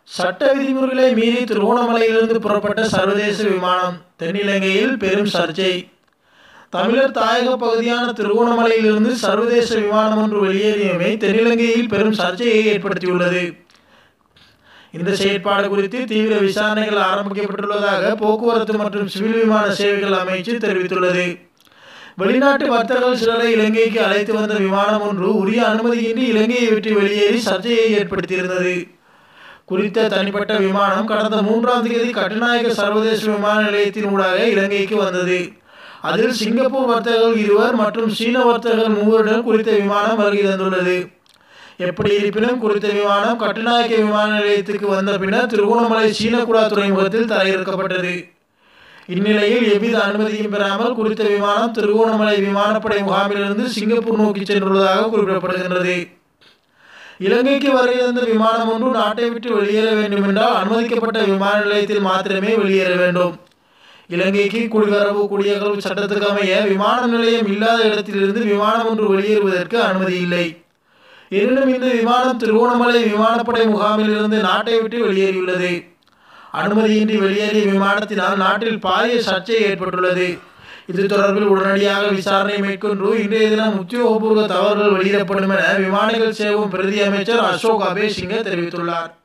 சட்ட விதிமுறைகளை மீறி திருவோணமலையிலிருந்து புறப்பட்ட சர்வதேச விமானம் தென்னிலங்கையில் பெரும் சர்ச்சை தமிழர் தாயக பகுதியான திருவோணமலையிலிருந்து சர்வதேச விமானம் ஒன்று வெளியேறியமை தென்னிலங்கையில் பெரும் சர்ச்சையை ஏற்படுத்தியுள்ளது இந்த செயற்பாடு குறித்து தீவிர விசாரணைகள் ஆரம்பிக்கப்பட்டுள்ளதாக போக்குவரத்து மற்றும் சிவில் விமான சேவைகள் அமைச்சு தெரிவித்துள்ளது வெளிநாட்டு வர்த்தகர்கள் சிலரை இலங்கைக்கு அழைத்து வந்த விமானம் ஒன்று உரிய அனுமதியின்றி இலங்கையை விட்டு வெளியேறி சர்ச்சையை ஏற்படுத்தியிருந்தது குறித்த தனிப்பட்ட விமானம் கடந்த மூன்றாம் தேதி கட்டுநாயக்க சர்வதேச விமான நிலையத்தின் ஊடாக இலங்கைக்கு வந்தது அதில் சிங்கப்பூர் வர்த்தகர்கள் இருவர் மற்றும் சீன வர்த்தகர்கள் மூவருடன் குறித்த விமானம் வருகை தந்துள்ளது எப்படி இருப்பினும் குறித்த விமானம் கட்டுநாயக்க விமான நிலையத்திற்கு வந்த பின்னர் திருகோணமலை சீனகுடா துறைமுகத்தில் தரையிறக்கப்பட்டது இந்நிலையில் எவ்வித அனுமதியும் பெறாமல் குறித்த விமானம் திருகோணமலை விமானப்படை முகாமிலிருந்து சிங்கப்பூர் நோக்கி சென்றுள்ளதாக குறிப்பிடப்படுகின்றது இலங்கைக்கு வருகின்ற விமானம் ஒன்று நாட்டை விட்டு வெளியேற வேண்டும் என்றால் அனுமதிக்கப்பட்ட விமான நிலையத்தில் மாத்திரமே வெளியேற வேண்டும் இலங்கைக்கு குடிவரவு குடியகல்வு சட்டத்துக்கு அமைய விமான நிலையம் இல்லாத இடத்திலிருந்து விமானம் ஒன்று வெளியேறுவதற்கு அனுமதி இல்லை எனினும் இந்த விமானம் திருவோணமலை விமானப்படை முகாமில் இருந்து நாட்டை விட்டு வெளியேறியுள்ளது அனுமதியின்றி வெளியேறிய விமானத்தினால் நாட்டில் பாரிய சர்ச்சை ஏற்பட்டுள்ளது இது தொடர்பில் உடனடியாக விசாரணை மேற்கொண்டு இன்றைய தினம் உத்தியோகபூர்வ தவறுகள் வெளியிடப்படும் என விமானிகள் சேவும் பிரதி அமைச்சர் அசோக் அபேசிங்க தெரிவித்துள்ளார்